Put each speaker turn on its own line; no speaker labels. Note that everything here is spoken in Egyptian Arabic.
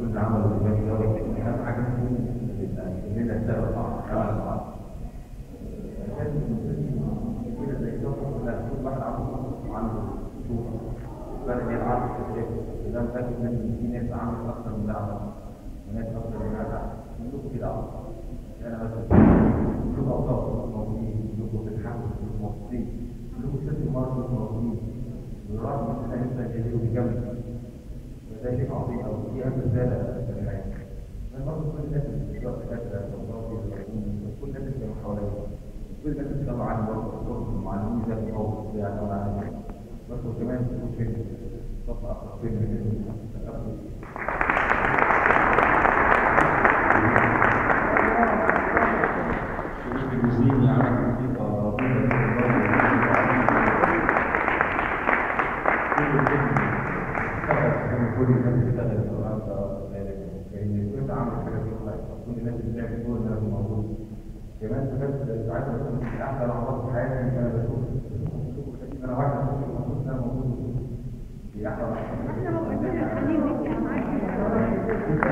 كل عمل قدامي دوت اهم حاجه تكون اننا نشتغل بعض نشتغل بعض لازم نكون كده زي كده لا كل واحد عنده عنده شوف فرق بين العرض والكتاب وده متاكد ان في ناس عملت اكتر من ده عمل وناس اكتر من ده كلكم كده عمل انا بس كلكم ابطال موجودين كلكم بتضحكوا كلكم مبسوطين كلكم ست مرات موجودين بالرغم من ان انت جديد وبيكمل وده شيء عظيم او دي اهم رساله في الحياه انا برضه كل الناس اللي بتشتغل دكاتره ومراتي كل الناس اللي كانوا حواليا كل الناس اللي كانوا عني برضه الدكتور المعلمين زي الحب يعني انا عارف بس كمان تكون فين صف اخر فين المسلمين يعرف حقيقة كل الناس بتشتغل النهارده لان كنت عامل حاجه دي كل الناس بتعمل كل الناس موجود كمان كمان عايز اقول من احلى لحظات في حياتي ان انا بشوف انا واحد مبسوط ان انا موجود دي احلى لحظات
احنا موجودين خلينا نحكي معاك